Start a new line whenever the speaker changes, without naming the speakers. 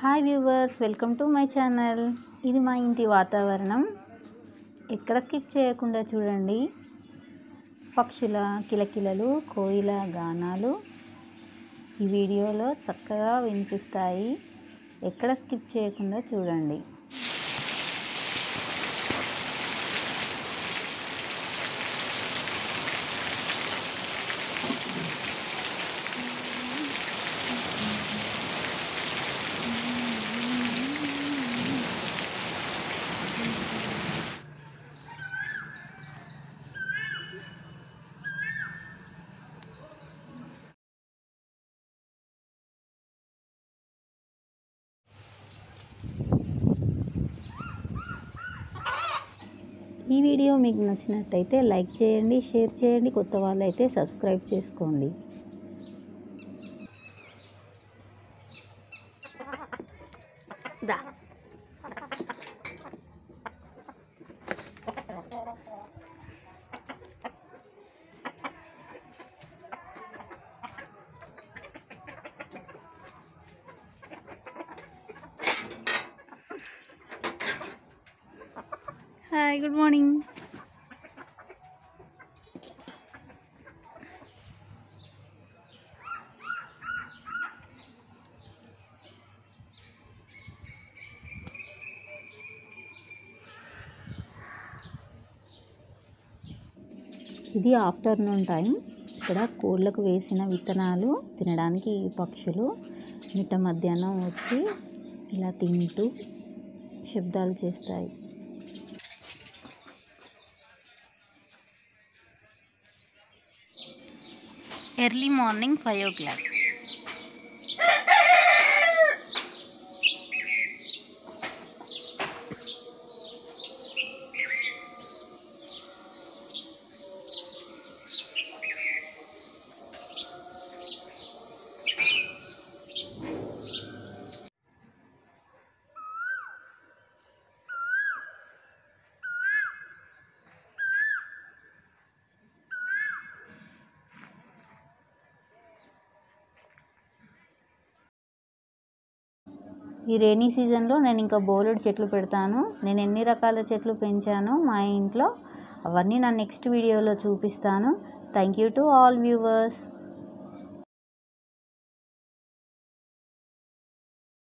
hi viewers welcome to my channel ఇది మా ఇంటి వాతావరణం ఎక్కడ స్కిప్ చేయకుండా చూడండి పక్షుల కిలకిలలు కోయిల గానాలు ఈ వీడియోలో చక్కగా వినిపిస్తాయి ఎక్కడ స్కిప్ చేయకుండా చూడండి ఈ వీడియో మీకు నచ్చినట్టయితే లైక్ చేయండి షేర్ చేయండి కొత్త వాళ్ళైతే సబ్స్క్రైబ్ చేసుకోండి దా హాయ్ గుడ్ మార్నింగ్ ఇది ఆఫ్టర్నూన్ టైం ఇక్కడ కోళ్ళకు వేసిన విత్తనాలు తినడానికి ఈ పక్షులు మిట్ట మధ్యాహ్నం వచ్చి ఇలా తింటూ శబ్దాలు చేస్తాయి early morning five o'clock ఈ రైనీ సీజన్లో నేను ఇంకా బోలెడు చెట్లు పెడతాను నేను ఎన్ని రకాల చెట్లు పెంచానో మా ఇంట్లో అవన్నీ నా నెక్స్ట్ వీడియోలో చూపిస్తాను thank you to all viewers